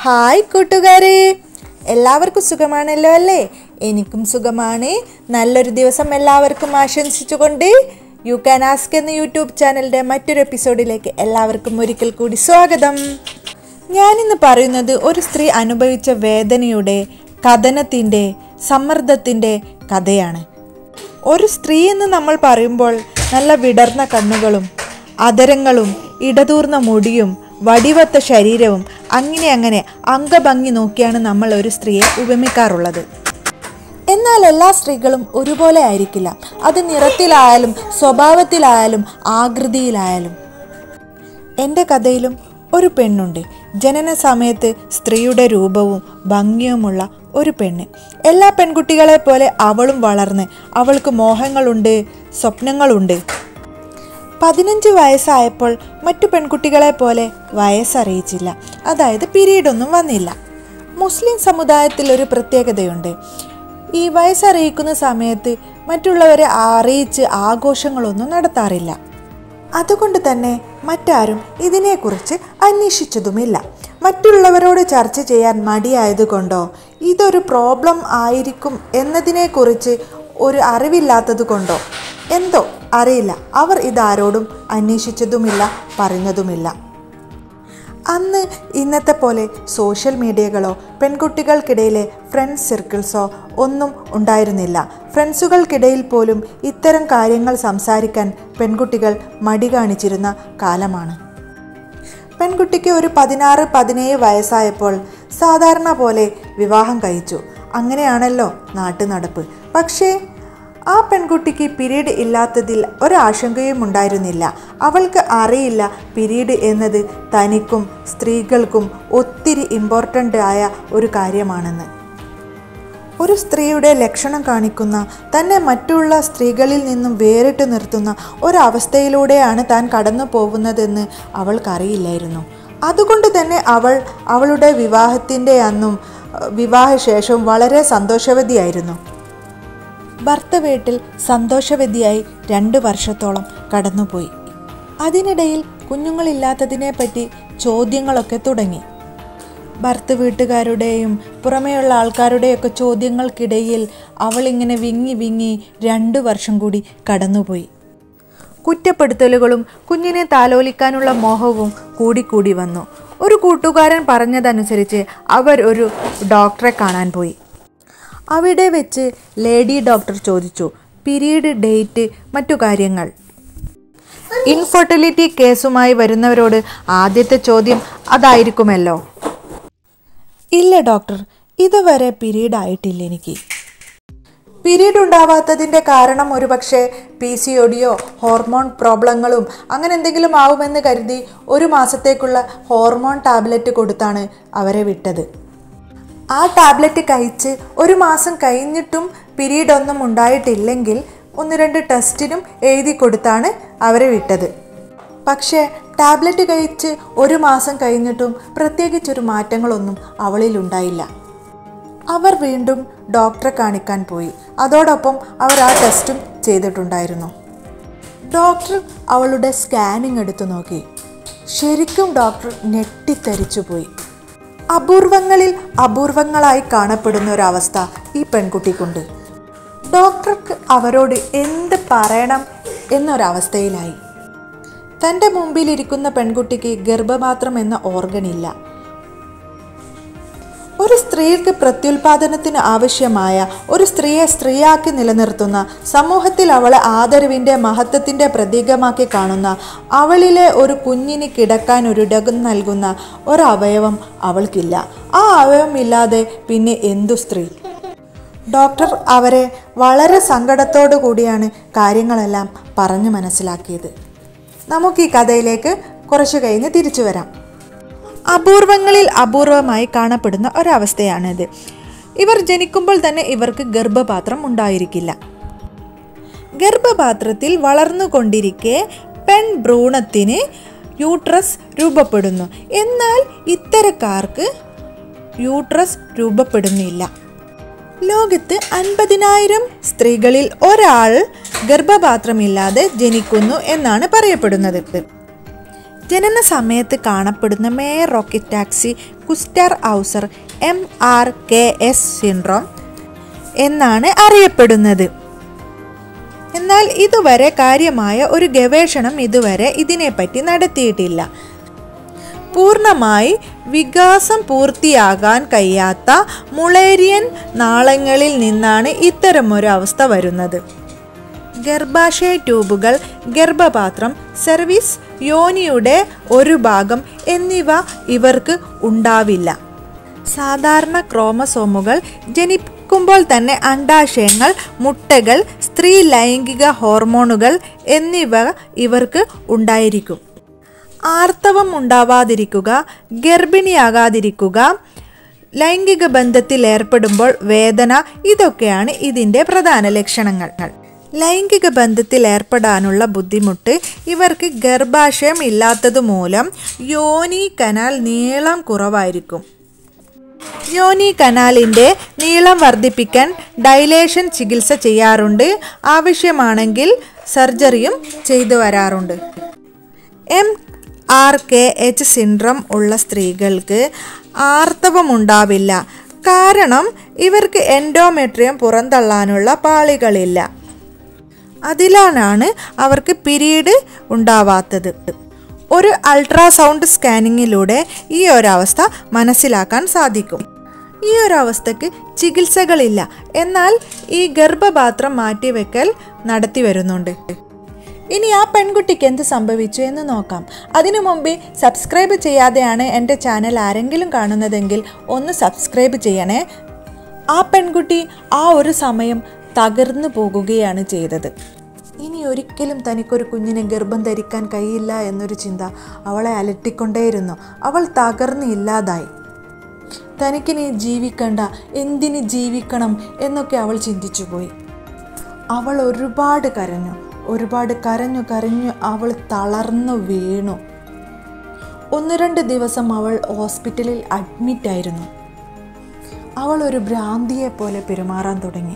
hi കൂട്ടുകാരെ എല്ലാവർക്കും സുഖമാണല്ലോ അല്ലേ എനിക്കും സുഖമാണ് നല്ലൊരു ദിവസം എല്ലാവർക്കും ആശംസിച്ചുകൊണ്ട് യു ക്യാൻ ആസ്ക് എന്ന യൂട്യൂബ് ചാനലിൻ്റെ മറ്റൊരു എപ്പിസോഡിലേക്ക് എല്ലാവർക്കും ഒരിക്കൽ കൂടി സ്വാഗതം ഞാനിന്ന് പറയുന്നത് ഒരു സ്ത്രീ അനുഭവിച്ച വേദനയുടെ കഥനത്തിൻ്റെ സമ്മർദ്ദത്തിൻ്റെ കഥയാണ് ഒരു സ്ത്രീ എന്ന് നമ്മൾ പറയുമ്പോൾ നല്ല വിടർന്ന കണ്ണുകളും അതരങ്ങളും ഇടതൂർന്ന മുടിയും വടിവത്ത ശരീരവും അങ്ങനെ അങ്ങനെ അംഗഭംഗി നോക്കിയാണ് നമ്മൾ ഒരു സ്ത്രീയെ ഉപമിക്കാറുള്ളത് എന്നാൽ എല്ലാ സ്ത്രീകളും ഒരുപോലെ ആയിരിക്കില്ല അത് നിറത്തിലായാലും സ്വഭാവത്തിലായാലും ആകൃതിയിലായാലും എൻ്റെ കഥയിലും ഒരു പെണ്ണുണ്ട് ജനന സമയത്ത് സ്ത്രീയുടെ രൂപവും ഭംഗിയുമുള്ള ഒരു പെണ്ണ് എല്ലാ പെൺകുട്ടികളെ പോലെ അവളും വളർന്ന് അവൾക്ക് മോഹങ്ങളുണ്ട് സ്വപ്നങ്ങളുണ്ട് പതിനഞ്ച് വയസ്സായപ്പോൾ മറ്റു പെൺകുട്ടികളെ പോലെ വയസ്സറിയിച്ചില്ല അതായത് പീരീഡൊന്നും വന്നില്ല മുസ്ലിം സമുദായത്തിൽ ഒരു പ്രത്യേകതയുണ്ട് ഈ വയസ്സറിയിക്കുന്ന സമയത്ത് മറ്റുള്ളവരെ അറിയിച്ച് ആഘോഷങ്ങളൊന്നും നടത്താറില്ല അതുകൊണ്ട് തന്നെ മറ്റാരും ഇതിനെക്കുറിച്ച് അന്വേഷിച്ചതുമില്ല മറ്റുള്ളവരോട് ചർച്ച ചെയ്യാൻ മടിയായതുകൊണ്ടോ ഇതൊരു പ്രോബ്ലം ആയിരിക്കും എന്നതിനെക്കുറിച്ച് ഒരു അറിവില്ലാത്തത് കൊണ്ടോ എന്തോ അറിയില്ല അവർ ഇതാരോടും അന്വേഷിച്ചതുമില്ല പറഞ്ഞതുമില്ല അന്ന് ഇന്നത്തെ പോലെ സോഷ്യൽ മീഡിയകളോ പെൺകുട്ടികൾക്കിടയിലെ ഫ്രണ്ട്സ് സർക്കിൾസോ ഒന്നും ഉണ്ടായിരുന്നില്ല ഫ്രണ്ട്സുകൾക്കിടയിൽ പോലും ഇത്തരം കാര്യങ്ങൾ സംസാരിക്കാൻ പെൺകുട്ടികൾ മടി കാണിച്ചിരുന്ന കാലമാണ് പെൺകുട്ടിക്ക് ഒരു പതിനാറ് പതിനേഴ് വയസ്സായപ്പോൾ സാധാരണ പോലെ വിവാഹം കഴിച്ചു അങ്ങനെയാണല്ലോ നാട്ടു നടപ്പ് പക്ഷേ ആ പെൺകുട്ടിക്ക് പിരീഡ് ഇല്ലാത്തതിൽ ഒരാശങ്കയും ഉണ്ടായിരുന്നില്ല അവൾക്ക് അറിയില്ല പിരീഡ് എന്നത് തനിക്കും സ്ത്രീകൾക്കും ഒത്തിരി ഇമ്പോർട്ടൻ്റ് ആയ ഒരു കാര്യമാണെന്ന് ഒരു സ്ത്രീയുടെ ലക്ഷണം കാണിക്കുന്ന തന്നെ മറ്റുള്ള സ്ത്രീകളിൽ നിന്നും വേറിട്ട് നിർത്തുന്ന ഒരവസ്ഥയിലൂടെയാണ് താൻ കടന്നു പോകുന്നതെന്ന് അവൾക്കറിയില്ലായിരുന്നു അതുകൊണ്ട് തന്നെ അവൾ അവളുടെ വിവാഹത്തിൻ്റെ അന്നും അഹ്, വിവാഹശേഷവും വളരെ സന്തോഷവതിയായിരുന്നു ഭർത്ത വീട്ടിൽ സന്തോഷവതിയായി രണ്ട് വർഷത്തോളം കടന്നുപോയി അതിനിടയിൽ കുഞ്ഞുങ്ങളില്ലാത്തതിനെപ്പറ്റി ചോദ്യങ്ങളൊക്കെ തുടങ്ങി ഭർത്ത വീട്ടുകാരുടെയും പുറമേയുള്ള ആൾക്കാരുടെയൊക്കെ ചോദ്യങ്ങൾക്കിടയിൽ അവളിങ്ങനെ വിങ്ങി വിങ്ങി രണ്ട് വർഷം കൂടി കടന്നുപോയി കുറ്റപ്പെടുത്തലുകളും കുഞ്ഞിനെ താലോലിക്കാനുള്ള മോഹവും കൂടിക്കൂടി വന്നു ഒരു കൂട്ടുകാരൻ പറഞ്ഞതനുസരിച്ച് അവർ ഒരു ഡോക്ടറെ കാണാൻ പോയി അവിടെ വെച്ച് ലേഡി ഡോക്ടർ ചോദിച്ചു പീരീഡ് ഡേറ്റ് മറ്റു കാര്യങ്ങൾ ഇൻഫെർട്ടിലിറ്റി കേസുമായി വരുന്നവരോട് ആദ്യത്തെ ചോദ്യം അതായിരിക്കുമല്ലോ ഇല്ല ഡോക്ടർ ഇതുവരെ പീരീഡ് ആയിട്ടില്ല എനിക്ക് പീരീഡ് ഉണ്ടാവാത്തതിൻ്റെ കാരണം ഒരുപക്ഷെ പി സി ഒടിയോ ഹോർമോൺ പ്രോബ്ലങ്ങളും അങ്ങനെ എന്തെങ്കിലും ആവുമെന്ന് കരുതി ഒരു മാസത്തേക്കുള്ള ഹോർമോൺ ടാബ്ലറ്റ് കൊടുത്താണ് അവരെ വിട്ടത് ആ ടാബ്ലറ്റ് കഴിച്ച് ഒരു മാസം കഴിഞ്ഞിട്ടും പീരീഡ് ഒന്നും ഉണ്ടായിട്ടില്ലെങ്കിൽ ഒന്ന് രണ്ട് ടെസ്റ്റിനും എഴുതി കൊടുത്താണ് അവരെ വിട്ടത് പക്ഷേ ടാബ്ലറ്റ് കഴിച്ച് ഒരു മാസം കഴിഞ്ഞിട്ടും പ്രത്യേകിച്ചൊരു മാറ്റങ്ങളൊന്നും അവളിലുണ്ടായില്ല അവർ വീണ്ടും ഡോക്ടറെ കാണിക്കാൻ പോയി അതോടൊപ്പം അവർ ആ ടെസ്റ്റും ചെയ്തിട്ടുണ്ടായിരുന്നു ഡോക്ടർ അവളുടെ സ്കാനിങ് എടുത്തു നോക്കി ശരിക്കും ഡോക്ടർ ഞെട്ടിത്തരിച്ചു പോയി അപൂർവങ്ങളിൽ അപൂർവങ്ങളായി കാണപ്പെടുന്ന ഒരവസ്ഥ ഈ പെൺകുട്ടിക്കുണ്ട് ഡോക്ടർക്ക് അവരോട് എന്ത് പറയണം എന്നൊരവസ്ഥയിലായി തൻ്റെ മുമ്പിലിരിക്കുന്ന പെൺകുട്ടിക്ക് ഗർഭപാത്രം എന്ന ഓർഗൻ ഇല്ല ഒരു സ്ത്രീക്ക് പ്രത്യുൽപാദനത്തിന് ആവശ്യമായ ഒരു സ്ത്രീയെ സ്ത്രീയാക്കി നിലനിർത്തുന്ന സമൂഹത്തിൽ അവളെ ആദരവിൻ്റെ മഹത്വത്തിൻ്റെ പ്രതീകമാക്കി കാണുന്ന അവളിലെ ഒരു കുഞ്ഞിന് കിടക്കാൻ ഒരിടകം നൽകുന്ന ഒരവയവം അവൾക്കില്ല ആ അവയവം ഇല്ലാതെ പിന്നെ എന്തു സ്ത്രീ ഡോക്ടർ അവരെ വളരെ സങ്കടത്തോടു കൂടിയാണ് കാര്യങ്ങളെല്ലാം പറഞ്ഞു മനസ്സിലാക്കിയത് നമുക്ക് ഈ കഥയിലേക്ക് കുറച്ചു കഴിഞ്ഞ് തിരിച്ചു വരാം അപൂർവങ്ങളിൽ അപൂർവമായി കാണപ്പെടുന്ന ഒരവസ്ഥയാണിത് ഇവർ ജനിക്കുമ്പോൾ തന്നെ ഇവർക്ക് ഗർഭപാത്രം ഉണ്ടായിരിക്കില്ല ഗർഭപാത്രത്തിൽ വളർന്നുകൊണ്ടിരിക്കെ പെൺ ഭ്രൂണത്തിന് യൂട്രസ് രൂപപ്പെടുന്നു എന്നാൽ ഇത്തരക്കാർക്ക് യൂട്രസ് രൂപപ്പെടുന്നില്ല ലോകത്ത് അൻപതിനായിരം സ്ത്രീകളിൽ ഒരാൾ ഗർഭപാത്രമില്ലാതെ ജനിക്കുന്നു എന്നാണ് പറയപ്പെടുന്നത് ജനന സമയത്ത് കാണപ്പെടുന്ന Mayer Rokitansky Kuster Hauser M R K S syndrome എന്നാണ് അറിയപ്പെടുന്നത് എന്നാൽ ഇതുവരെ കാര്യമായ ഒരു ഗവേഷണം ഇതുവരെ ഇതിനെപ്പറ്റി നടത്തിയിട്ടില്ല പൂർണ്ണമായി വികാസം പൂർത്തിയാകാൻ കഴിയാത്ത മുളേരിയൻ നാളങ്ങളിൽ നിന്നാണ് ഇത്തരമൊരു അവസ്ഥ വരുന്നത് ഗർഭാശയ ട്യൂബുകൾ ഗർഭപാത്രം സർവീസ് യോനിയുടെ ഒരു ഭാഗം എന്നിവ ഇവർക്ക് ഉണ്ടാവില്ല സാധാരണ ക്രോമസോമുകൾ ജനിക്കുമ്പോൾ തന്നെ അണ്ടാശയങ്ങൾ മുട്ടകൾ സ്ത്രീ ലൈംഗിക ഹോർമോണുകൾ എന്നിവ ഇവർക്ക് ഉണ്ടായിരിക്കും ആർത്തവം ഉണ്ടാവാതിരിക്കുക ഗർഭിണിയാകാതിരിക്കുക ലൈംഗിക ബന്ധത്തിൽ ഏർപ്പെടുമ്പോൾ വേദന ഇതൊക്കെയാണ് ഇതിൻ്റെ പ്രധാന ലക്ഷണങ്ങൾ ലൈംഗിക ബന്ധത്തിൽ ഏർപ്പെടാനുള്ള ബുദ്ധിമുട്ട് ഇവർക്ക് ഗർഭാശയം ഇല്ലാത്തതുമൂലം യോനി കനാൽ നീളം കുറവായിരിക്കും യോനി കനാലിൻ്റെ നീളം വർദ്ധിപ്പിക്കാൻ ഡൈലേഷൻ ചികിത്സ ചെയ്യാറുണ്ട് ആവശ്യമാണെങ്കിൽ സർജറിയും ചെയ്തു വരാറുണ്ട് M R K H syndrome ഉള്ള സ്ത്രീകൾക്ക് ആർത്തവമുണ്ടാവില്ല കാരണം ഇവർക്ക് എൻഡോമെട്രിയം പുറന്തള്ളാനുള്ള പാളികളില്ല അതിലാണ് അവർക്ക് പിരീഡ് ഉണ്ടാവാത്തത് ഒരു അൾട്രാസൗണ്ട് സ്കാനിങ്ങിലൂടെ ഈ ഒരവസ്ഥ മനസ്സിലാക്കാൻ സാധിക്കും ഈ ഒരു അവസ്ഥക്ക് ചികിത്സകളില്ല എന്നാൽ ഈ ഗർഭപാത്രം മാറ്റിവെക്കൽ നടത്തി വരുന്നുണ്ട് ഇനി ആ പെൺകുട്ടിക്ക് എന്ത് സംഭവിച്ചു എന്ന് നോക്കാം അതിനു മുമ്പേ സബ്സ്ക്രൈബ് ചെയ്യാതെയാണ് എൻ്റെ ചാനൽ ആരെങ്കിലും കാണുന്നതെങ്കിൽ ഒന്ന് സബ്സ്ക്രൈബ് ചെയ്യണേ ആ പെൺകുട്ടി ആ ഒരു സമയം തകർന്നു പോകുകയാണ് ചെയ്തത് ഇനി ഒരിക്കലും തനിക്കൊരു കുഞ്ഞിനെ ഗർഭം ധരിക്കാൻ കഴിയില്ല എന്നൊരു ചിന്ത അവളെ അലട്ടിക്കൊണ്ടേയിരുന്നു അവൾ തകർന്ന് ഇല്ലാതായി തനിക്കിനി ജീവിക്കണ്ട എന്തിന് ജീവിക്കണം എന്നൊക്കെ അവൾ ചിന്തിച്ചു പോയി അവൾ ഒരുപാട് കരഞ്ഞു ഒരുപാട് കരഞ്ഞു കരഞ്ഞു അവൾ തളർന്നു വീണു ഒന്ന് രണ്ട് ദിവസം അവൾ ഹോസ്പിറ്റലിൽ അഡ്മിറ്റായിരുന്നു അവൾ ഒരു ഭ്രാന്തിയെ പോലെ പെരുമാറാൻ തുടങ്ങി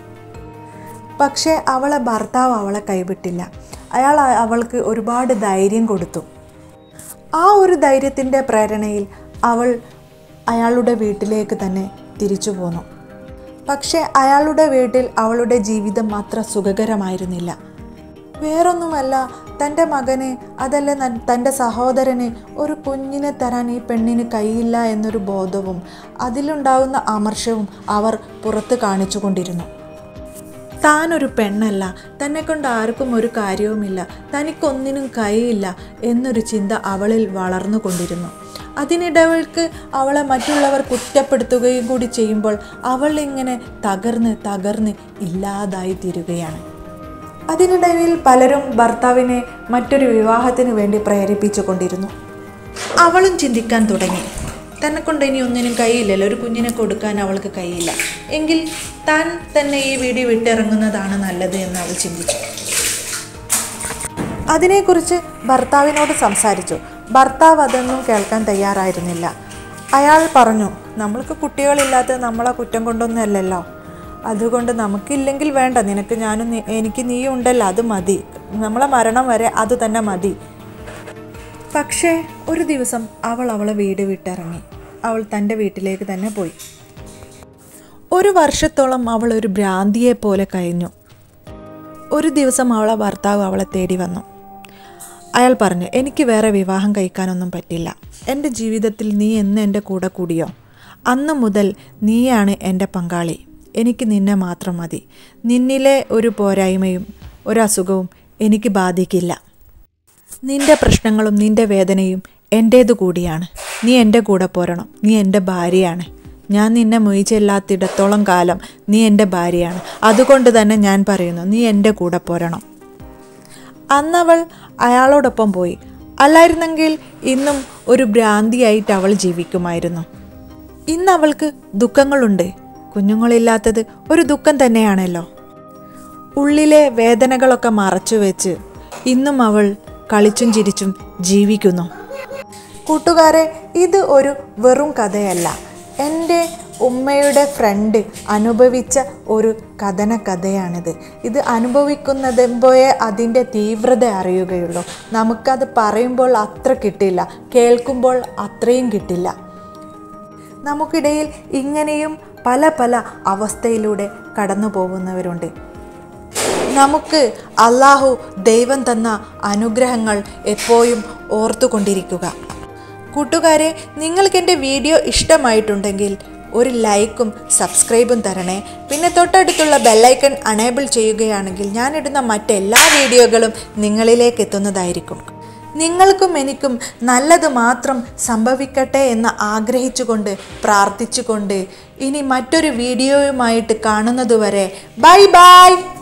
പക്ഷേ അവളെ ഭർത്താവ് അവളെ കൈവിട്ടില്ല അയാൾ അ- അവൾക്ക് ഒരുപാട് ധൈര്യം കൊടുത്തു ആ ഒരു ധൈര്യത്തിൻ്റെ പ്രേരണയിൽ അവൾ അയാളുടെ വീട്ടിലേക്ക് തന്നെ തിരിച്ചു പോന്നു പക്ഷേ അയാളുടെ വീട്ടിൽ അവളുടെ ജീവിതം അത്ര സുഖകരമായിരുന്നില്ല വേറൊന്നുമല്ല തൻ്റെ മകന് അതല്ല ന- തൻ്റെ സഹോദരന് ഒരു കുഞ്ഞിനെ തരാൻ ഈ പെണ്ണിന് കഴിയില്ല എന്നൊരു ബോധവും അതിലുണ്ടാകുന്ന അമർഷവും അവർ പുറത്ത് കാണിച്ചു കൊണ്ടിരുന്നു താനൊരു പെണ്ണല്ല തന്നെ കൊണ്ട് ആർക്കും ഒരു കാര്യവുമില്ല തനിക്കൊന്നിനും കഴിയില്ല എന്നൊരു ചിന്ത അവളിൽ വളർന്നു കൊണ്ടിരുന്നു അതിനിടവൾക്ക് അവളെ മറ്റുള്ളവർ കുറ്റപ്പെടുത്തുകയും കൂടി ചെയ്യുമ്പോൾ അവൾ ഇങ്ങനെ തകർന്ന് തകർന്ന് ഇല്ലാതായി തീരുകയാണ് അതിനിടയിൽ പലരും ഭർത്താവിനെ മറ്റൊരു വിവാഹത്തിന് വേണ്ടി പ്രേരിപ്പിച്ചു കൊണ്ടിരുന്നു അവളും ചിന്തിക്കാൻ തുടങ്ങി തന്നെ കൊണ്ട് ഇനി ഒന്നിനും കഴിയില്ലല്ലോ ഒരു കുഞ്ഞിനെ കൊടുക്കാൻ അവൾക്ക് കഴിയില്ല എങ്കിൽ താൻ തന്നെ ഈ വീഡിയോ വിട്ടിറങ്ങുന്നതാണ് നല്ലത് എന്ന് അവൾ ചിന്തിച്ചു അതിനെക്കുറിച്ച് ഭർത്താവിനോട് സംസാരിച്ചു ഭർത്താവ് അതൊന്നും കേൾക്കാൻ തയ്യാറായിരുന്നില്ല അയാൾ പറഞ്ഞു നമ്മൾക്ക് കുട്ടികളില്ലാത്ത നമ്മളെ കുറ്റം കൊണ്ടൊന്നുമല്ലല്ലോ അതുകൊണ്ട് നമുക്കില്ലെങ്കിൽ വേണ്ട നിനക്ക് ഞാനും നീ- എനിക്ക് നീയും ഉണ്ടല്ലോ അത് മതി നമ്മളെ മരണം വരെ അത് തന്നെ മതി പക്ഷേ ഒരു ദിവസം അവൾ അവളെ വീട് വിട്ടിറങ്ങി അവൾ തൻ്റെ വീട്ടിലേക്ക് തന്നെ പോയി ഒരു വർഷത്തോളം അവൾ ഒരു ഭ്രാന്തിയെ പോലെ കഴിഞ്ഞു ഒരു ദിവസം അവളെ ഭർത്താവ് അവളെ തേടി വന്നു അയാൾ പറഞ്ഞു എനിക്ക് വേറെ വിവാഹം കഴിക്കാനൊന്നും പറ്റില്ല എൻ്റെ ജീവിതത്തിൽ നീ എന്ന് എൻ്റെ കൂടെ കൂടിയോ അന്ന് മുതൽ നീയാണ് എൻ്റെ പങ്കാളി എനിക്ക് നിന്നെ മാത്രം മതി നിന്നിലെ ഒരു പോരായ്മയും ഒരു അസുഖവും എനിക്ക് ബാധിക്കില്ല നിന്റെ പ്രശ്നങ്ങളും നിന്റെ വേദനയും എൻ്റേതു കൂടിയാണ് നീ എൻ്റെ കൂടെ പോരണം നീ എൻ്റെ ഭാര്യയാണ് ഞാൻ നിന്നെ മൊയ്ച്ചില്ലാത്തിടത്തോളം കാലം നീ എൻ്റെ ഭാര്യയാണ് അതുകൊണ്ട് തന്നെ ഞാൻ പറയുന്നു നീ എൻ്റെ കൂടെ പോരണം അന്നവൾ അയാളോടൊപ്പം പോയി അല്ലായിരുന്നെങ്കിൽ ഇന്നും ഒരു ഭ്രാന്തിയായിട്ട് അവൾ ജീവിക്കുമായിരുന്നു ഇന്ന് അവൾക്ക് ദുഃഖങ്ങളുണ്ട് കുഞ്ഞുങ്ങളില്ലാത്തത് ഒരു ദുഃഖം തന്നെയാണല്ലോ ഉള്ളിലെ വേദനകളൊക്കെ മറച്ചു വെച്ച് ഇന്നും അവൾ കളിച്ചും ചിരിച്ചും ജീവിക്കുന്നു കൂട്ടുകാരെ ഇത് ഒരു വെറും കഥയല്ല എൻ്റെ ഉമ്മയുടെ ഫ്രണ്ട് അനുഭവിച്ച ഒരു കഥന കഥയാണിത് ഇത് അനുഭവിക്കുന്നതുമ്പോഴേ അതിൻ്റെ തീവ്രത അറിയുകയുള്ളൂ നമുക്കത് പറയുമ്പോൾ അത്ര കിട്ടില്ല കേൾക്കുമ്പോൾ അത്രയും കിട്ടില്ല നമുക്കിടയിൽ ഇങ്ങനെയും പല പല അവസ്ഥയിലൂടെ കടന്നു പോകുന്നവരുണ്ട് നമുക്ക് അള്ളാഹു ദൈവം തന്ന അനുഗ്രഹങ്ങൾ എപ്പോഴും ഓർത്തുകൊണ്ടിരിക്കുക കൂട്ടുകാരെ നിങ്ങൾക്ക് എൻ്റെ വീഡിയോ ഇഷ്ടമായിട്ടുണ്ടെങ്കിൽ ഒരു ലൈക്കും സബ്സ്ക്രൈബും തരണേ പിന്നെ തൊട്ടടുത്തുള്ള ബെല്ലൈക്കൺ അണേബിൾ ചെയ്യുകയാണെങ്കിൽ ഞാനിടുന്ന മറ്റെല്ലാ വീഡിയോകളും നിങ്ങളിലേക്ക് എത്തുന്നതായിരിക്കും നിങ്ങൾക്കും എനിക്കും നല്ലത് മാത്രം സംഭവിക്കട്ടെ എന്ന് ആഗ്രഹിച്ചുകൊണ്ട് പ്രാർത്ഥിച്ചുകൊണ്ട് ഇനി മറ്റൊരു വീഡിയോയുമായിട്ട് കാണുന്നതുവരെ ബൈ ബൈ